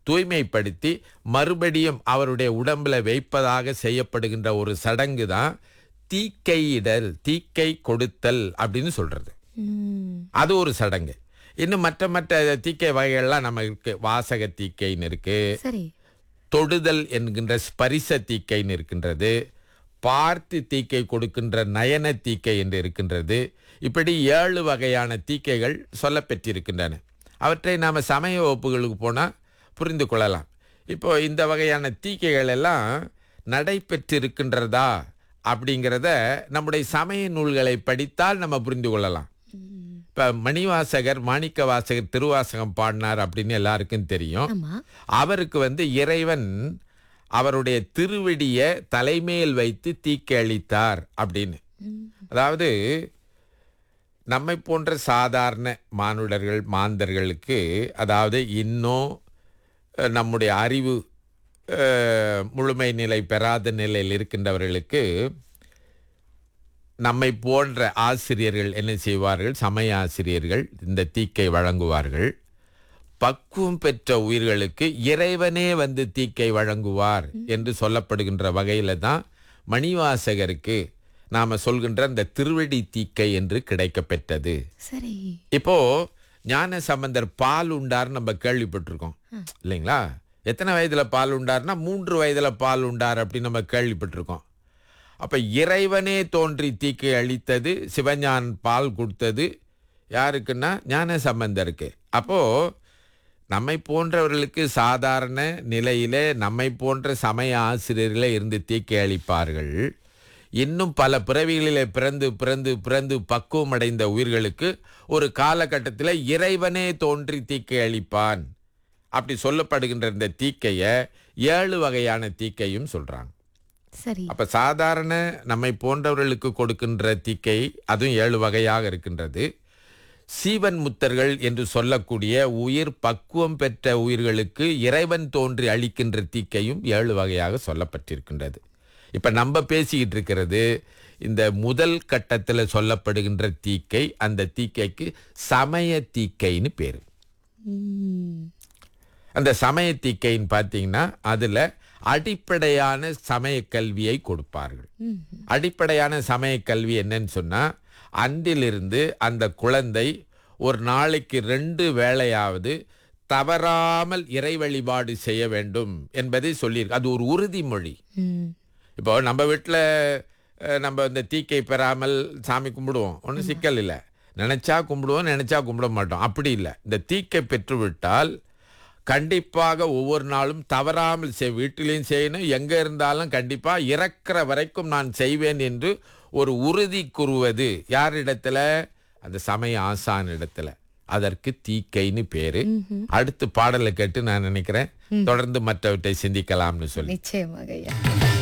தூய்மைப்படுத்தி மறுபடியும் அவருடைய உடம்புல வைப்பதாக செய்யப்படுகின்ற ஒரு சடங்கு தான் தீக்கையிடல் தீக்கை கொடுத்தல் அப்படின்னு சொல்றது ம். அது ஒரு சடங்கு இன்னும் மற்ற மற்ற தீக்கை வகைகள்லாம் நம்ம இருக்கு வாசக தீக்கைன்னு இருக்கு சரி தொடுதல் என்கின்ற ஸ்பரிச தீக்கைன்னு இருக்கின்றது பார்த்து தீக்கை கொடுக்கின்ற நயன தீக்கை என்று இருக்கின்றது இப்படி ஏழு வகையான தீக்கைகள் சொல்லப்பெற்றிருக்கின்றன அவற்றை நாம் சமய வகுப்புகளுக்கு போனால் புரிந்து கொள்ளலாம் இப்போ இந்த வகையான தீக்கைகள் எல்லாம் நடைபெற்றிருக்கின்றதா அப்படிங்கிறத நம்முடைய சமய நூல்களை படித்தால் நம்ம புரிந்து கொள்ளலாம் இப்போ மணிவாசகர் மாணிக்க வாசகர் திருவாசகம் பாடினார் அப்படின்னு எல்லாருக்கும் தெரியும் ஆமா அவருக்கு வந்து இறைவன் அவருடைய திருவடிய தலைமையில் வைத்து தீக்கை அளித்தார் அப்படின்னு அதாவது நம்மை போன்ற சாதாரண மானுடர்கள் மாந்தர்களுக்கு அதாவது இன்னும் அஹ், நம்முடைய அறிவு அஹ், முழுமை நிலை பெறாத நிலையில் இருக்கின்றவர்களுக்கு நம்மை போன்ற ஆசிரியர்கள் என்ன செய்வார்கள் சமய ஆசிரியர்கள் இந்த தீக்கை வழங்குவார்கள் பக்குவம் பெற்ற உயிர்களுக்கு இறைவனே வந்து தீக்கை வழங்குவார் என்று சொல்லப்படுகின்ற வகையில தான் மணிவாசகருக்கு நாம சொல்கின்ற இந்த திருவடி தீக்கை என்று கிடைக்கப்பெற்றது சரி இப்போ ஞான சம்பந்தர் பால் உண்டார் நம்ம கேள்விப்பட்டிருக்கோம் இல்லைங்களா எத்தனை வயதுல பால் உண்டார்னா மூன்று வயதுல பால் உண்டார் அப்படின்னு நம்ம கேள்விப்பட்டிருக்கோம் அப்ப இறைவனே தோன்றி தீக்கை அளித்தது சிவஞான் பால் கொடுத்தது யாருக்குன்னா ஞான சம்பந்தருக்கு அப்போ நம்மை போன்றவர்களுக்கு சாதாரண நிலையிலே நம்மை போன்ற சமய ஆசிரியர்களே இருந்து தீக்கை அளிப்பார்கள் இன்னும் பல பிறவிகளிலே பிறந்து பிறந்து பிறந்து பக்குவம் அடைந்த உயிர்களுக்கு ஒரு காலகட்டத்தில் இறைவனே தோன்றி தீக்கை அளிப்பான் அப்படி சொல்லப்படுகின்ற இந்த தீக்கையை ஏழு வகையான தீக்கையும் சொல்றாங்க சரி அப்ப சாதாரண நம்மை போன்றவர்களுக்கு கொடுக்கின்ற தீக்கை அதுவும் ஏழு வகையாக இருக்கின்றது சீவன் முத்தர்கள் என்று சொல்லக்கூடிய உயிர் பக்குவம் பெற்ற உயிர்களுக்கு இறைவன் தோன்றி அளிக்கின்ற தீக்கையும் ஏழு வகையாக சொல்லப்பட்டிருக்கின்றது இப்ப நம்ம பேசிக்கிட்டு இருக்கிறது இந்த முதல் கட்டத்தில் சொல்லப்படுகின்ற தீக்கை அந்த தீக்கைக்கு சமய தீக்கைன்னு பேரு ம். அந்த சமய தீக்கைன்னு பார்த்தீங்கன்னா அதில் அடிப்படையான சமய கல்வியை கொடுப்பார்கள் ம். அடிப்படையான சமய கல்வி என்னன்னு சொன்னால் அன்றிலிருந்து அந்த குழந்தை ஒரு நாளைக்கு ரெண்டு வேளையாவது தவறாமல் இறை வழிபாடு செய்ய வேண்டும் என்பதை சொல்லியிருக்கு அது ஒரு உறுதிமொழி ம். இப்போ நம்ம வீட்டில் நம்ம இந்த தீக்கை பெறாமல் சாமி கும்பிடுவோம் ஒன்றும் சிக்கல் இல்லை நினைச்சா கும்பிடுவோம் நினைச்சா கும்பிட மாட்டோம் அப்படி இல்லை இந்த தீக்கை பெற்றுவிட்டால் கண்டிப்பாக ஒவ்வொரு நாளும் தவறாமல் செய் வீட்டிலையும் செய்யணும் எங்கே இருந்தாலும் கண்டிப்பாக இறக்கிற வரைக்கும் நான் செய்வேன் என்று ஒரு உறுதி கூறுவது யாரிடத்துல அந்த சமய ஆசான் இடத்துல அதற்கு தீக்கைன்னு பேரு அடுத்து பாடலை கேட்டு நான் நினைக்கிறேன் தொடர்ந்து மற்றவற்றை சிந்திக்கலாம்னு சொல்லி நிச்சயமாக ஐயா